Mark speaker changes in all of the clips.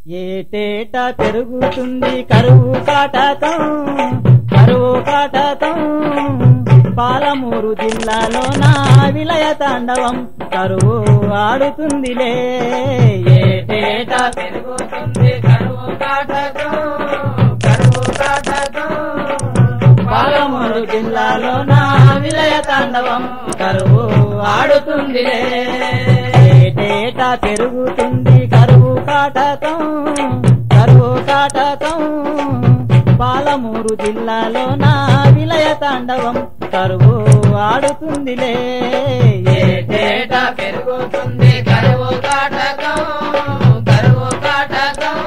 Speaker 1: ఏటేటా పెరుగుతుంది కరువు కాటకం కరువు కాటకం పాలమూరు జిల్లాలో నా విలయ తాండవం కరువు ఆడుతుందిలే ఏటేటా
Speaker 2: పెరుగుతుంది కరువు కాటకం కరువు కాటకం
Speaker 1: పాలమూరు జిల్లాలో నా విలయ తాండవం కరువు ఆడుతుందిలే ఏటేటా పెరుగుతుంది కరువు కాటకం కరువు కాటకం పాలమూరు జిల్లాలో నా విలయ తాండవం కరువు ఆడుతుందిలే
Speaker 2: ఏటేటా పెరుగుతుంది కరువు కాటకం కరువు కాటకం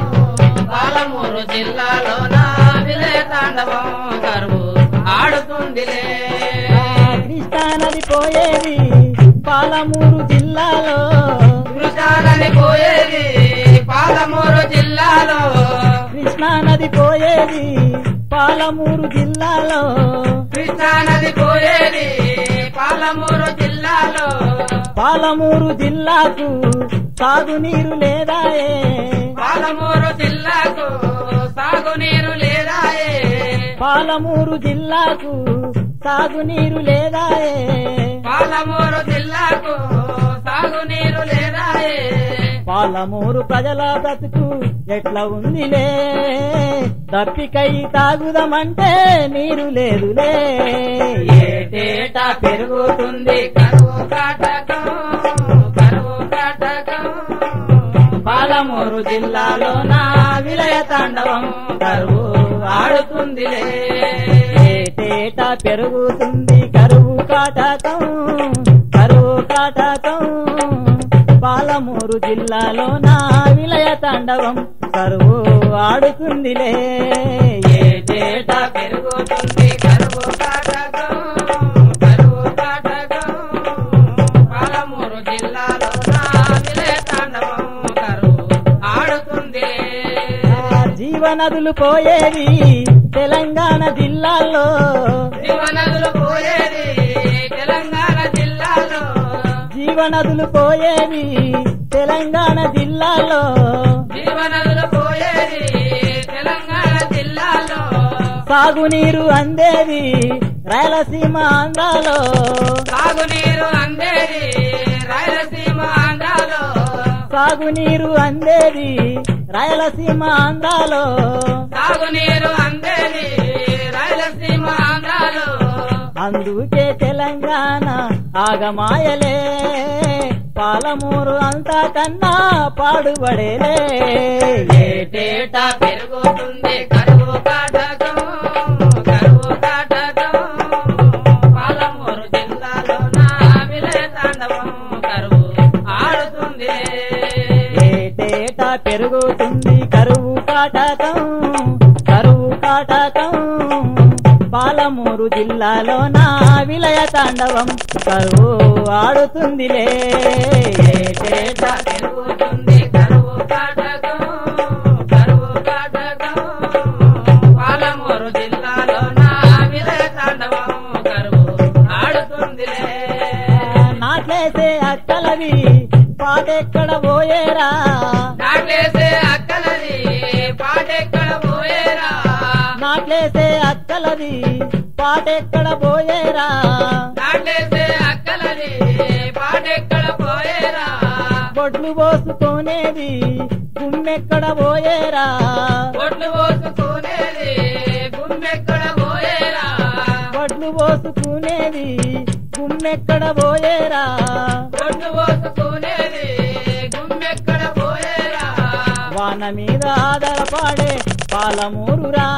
Speaker 2: పాలమూరు జిల్లాలో నా విలయ తాండవం కరువు ఆడుతుందిలే
Speaker 1: కృష్ణా నది పోయేది పాలమూరు జిల్లాలో
Speaker 2: కృష్ణానది పోయేది పాలమూరు జిల్లాలో
Speaker 1: కృష్ణా నది పోయేది పాలమూరు జిల్లాలో
Speaker 2: కృష్ణానది పోయేది పాలమూరు జిల్లాలో
Speaker 1: పాలమూరు జిల్లాకు సాగునీరు లేదాయే
Speaker 2: పాలమూరు జిల్లాకు సాగునీరు లేదాయే
Speaker 1: పాలమూరు జిల్లాకు సాగునీరు లేదాయే
Speaker 2: పాలమూరు జిల్లాకు సాగునీరు లేదాయే
Speaker 1: పాలమూరు ప్రజల బ్రతుకు ఎట్లా ఉందిలే దప్పికై తాగుదమంటే నీరు లేదులే
Speaker 2: ఏటేటా పెరుగుతుంది కరువు కాటకం కరువు కాటకం
Speaker 1: పాలమూరు జిల్లాలో నా విలయ తాండవం కరువు
Speaker 2: ఆడుతుందిలే
Speaker 1: ఏటేటా పెరుగుతుంది కరువు కాటకం కరువు కాటకం పాలమూరు జిల్లాలో నా విలయ తాండవం కరువు ఆడుతుందిలే
Speaker 2: ఏటేటా పెరుగుతుంది కరువు కాటకం కరువు కాటకం పాలమూరు జిల్లాలో నా విలయ తాండవం కరువు ఆడుతుందిలే
Speaker 1: ఆ జీవనదులు పోయేవి తెలంగాణ జిల్లాల్లో
Speaker 2: జీవనదులు పోయేది తెలంగాణ జిల్లాలో
Speaker 1: జీవనదులు పోయేవి తెలంగాణ జిల్లాలో
Speaker 2: జీవనదులు పోయేది తెలంగాణ జిల్లాలో
Speaker 1: సాగునీరు అందేది రాయలసీమ ఆంధ్రాలో
Speaker 2: సాగునీరు అందేది రాయలసీమ ఆంధ్రాలో
Speaker 1: సాగునీరు అందేది రాయలసీమ ఆంధ్రాలో
Speaker 2: సాగునీరు అందేది రాయలసీమ ఆంధ్రాలో
Speaker 1: అందుకే తెలంగాణ ఆగమాయలే పాలమూరు అంతా కన్నా పాడుబడేలే
Speaker 2: ఏటేటా పెరుగుతుంది కరువు కాటకం కరువు కాటకం పాలమూరు జిల్లాలో నా విలయ తాండవం కరువు ఆడుతుంది
Speaker 1: ఏటేటా పెరుగుతుంది కరువు కాటకం కరువు కాటకం పాలమూరు జిల్లాలో నా విలయ తాండవం కరువు ఆడుతుందిలే
Speaker 2: ఏటేటా పెరుగుతుంది కరువు కాటకం కరువు కాటకం పాలమూరు జిల్లాలో నా విలయ తాండవం కరువు ఆడుతుందిలే
Speaker 1: నాట్లేసే అక్కలవి పాటెక్కడ పోయేరా
Speaker 2: నాట్లేసే అక్కలది పాటెక్కడ పోయేరా
Speaker 1: నాట్లేసే అక్కలవి పాటెక్కడ పోయేరా
Speaker 2: నాట్లేసే అక్కలది పాటెక్కడ పోయేరా
Speaker 1: బొడ్లు పోసుకునేది గుమ్మెక్కడ పోయేరా
Speaker 2: ఒడ్లు పోసుకునేది గుమ్మెక్కడ పోయేరా
Speaker 1: బొడ్లు పోసుకునేది గుమ్మెక్కడ పోయేరా
Speaker 2: ఒడ్లు పోసుకునేది గుమ్మెక్కడ పోయేరా
Speaker 1: వాన మీద ఆధారపడే పాలమూరురా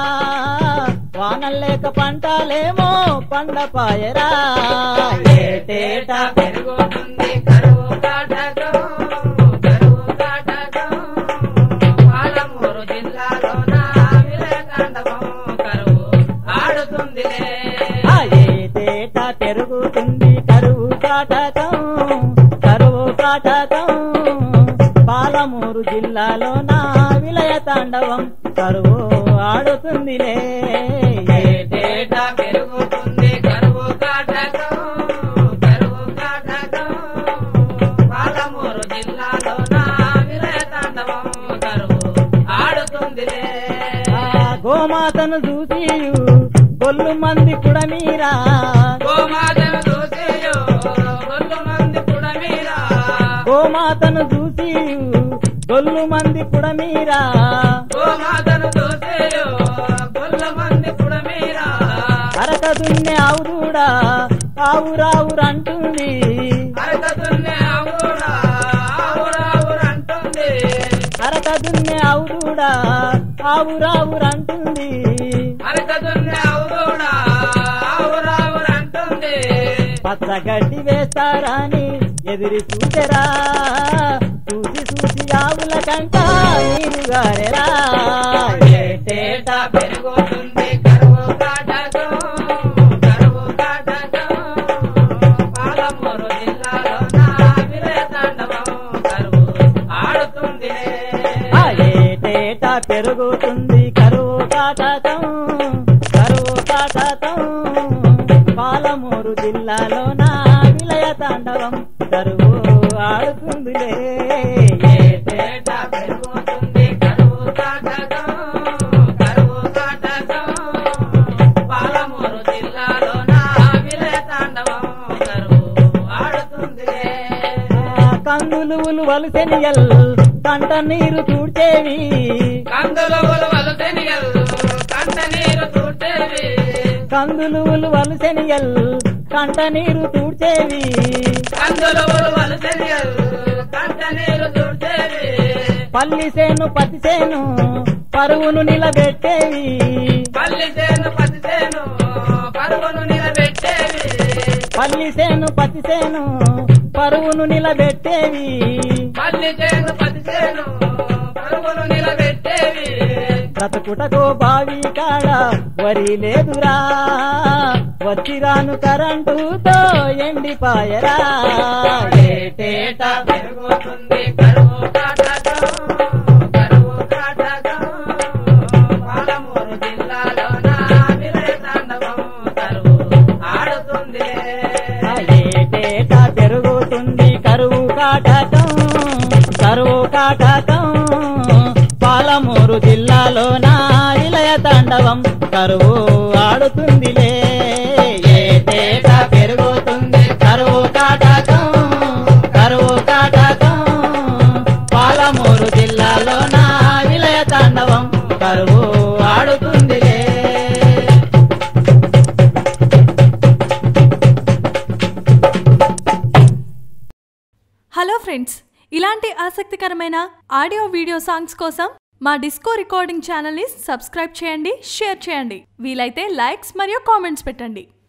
Speaker 1: వానలేక పంటలేమో పండపాయరా ఏటేటా
Speaker 2: పెరుగుతుంది కరువు కాటకం కరువు కాటకం పాలమూరు జిల్లాలో నా విలకాండవం కరువు ఆడుతుందిలే
Speaker 1: ఆ ఏటేటా పెరుగుతుంది కరువు కాటకం కరువు కాటకం పాలమూరు జిల్లాలో నా విలయ తాండవం కరువు ఆడుతుందిలే
Speaker 2: ఏటేటా పెరుగుతుంది కరువు కాటకం కరువు కాటకం పాలమూరు జిల్లాలో నా విలయ తాండవం కరువు
Speaker 1: గోమాతను చూసి కొల్లు మంది కూడా మీరా
Speaker 2: గోమాతను చూసేయో గొల్లు మంది కూడా మీరా
Speaker 1: గోమాతను చూసి కొల్లు మంది కూడా మీరా
Speaker 2: గోమాతను చూసేయో గొల్ల మంది కూడా మీరా
Speaker 1: అరక దున్నే ఆవుదూడా ఆవురావురంటుంది
Speaker 2: అరకతున్నే ఆవురా ఆవురావురంటుంది
Speaker 1: అరక దున్నే ఆవుదూడా ఆవురావురంటుంది
Speaker 2: అరకతున్నే ఆవురా ఆవురావురంటుంది
Speaker 1: పచ్చగడ్డి వేస్తారని ఎదిరి చూసరా చూసి చూసి ఆవుల కంట నీరు గారెరా
Speaker 2: ఏటేటా పెరుగుతుంది కరువు కాటకం కరువు కాటకం పాలమూరు జిల్లాలో నా విలయతాండవం కరువు ఆడుతుంది
Speaker 1: ఆ ఏటేటా పెరుగుతుంది కరువు కాటకం కరువు కాటకం పాలమూరు జిల్లాలో నా విలయ తాండవం కరువు ఆడుతుందిలే
Speaker 2: ఏటేటా పెరుగుతుంది కరువు కాటకం కరువు కాటకం పాలమూరు జిల్లాలో నా విలయతాండవం కరువు ఆడుతుందిలే
Speaker 1: ఆ కందులు వలుసెనియల్ కంట నీరు తూడ్చేవి
Speaker 2: కందులు వలసెనియల్ కంట నీరు తూటేవి
Speaker 1: కందులు వలుసెనియల్ కంట నీరు తూడ్చేవి
Speaker 2: కందులు వలసెనియల్ కంట నీరు తూటేవి
Speaker 1: పల్లి సేను పత్తి సేను పరువును నిలబెట్టేవి
Speaker 2: పల్లి చేను పత్తి చేను పరువును నిలబెట్టేవి
Speaker 1: పల్లి సేను పత్తి సేను పరువును నిలబెట్టేవి
Speaker 2: పల్లి చేను పత్తి చేను పరువును నిలబెట్టేవి
Speaker 1: బ్రతుకుటకో బావి కాడ వరి లేదురా వచ్చిరాను కరెంటుతో ఎండిపాయరా
Speaker 2: ఏటేటా పెరుగుతుంది కరువు కాటకం కరువు కాటకం పాలమూరు జిల్లాలో నా విలయ తాండవం కరువు ఆడుతుంది
Speaker 1: ఆ ఏటేటా పెరుగుతుంది కరువు కాటకం కరువు కాటకం పాలమూరు జిల్లాలో నా విలయ తాండవం కరువు ఆడుతుందిలే ఏటేటా పెరుగుతుంది కరువు కాటకం కరువు కాటకం పాలమూరు జిల్లాలో నా విలయ తాండవం కరువు ఆడుతుందిలే
Speaker 3: హలో ఫ్రెండ్స్ ఇలాంటి ఆసక్తికరమైన ఆడియో వీడియో సాంగ్స్ కోసం మా డిస్కో రికార్డింగ్ ఛానల్ని సబ్స్క్రైబ్ చేయండి షేర్ చేయండి వీలైతే లైక్స్ మరియు కామెంట్స్ పెట్టండి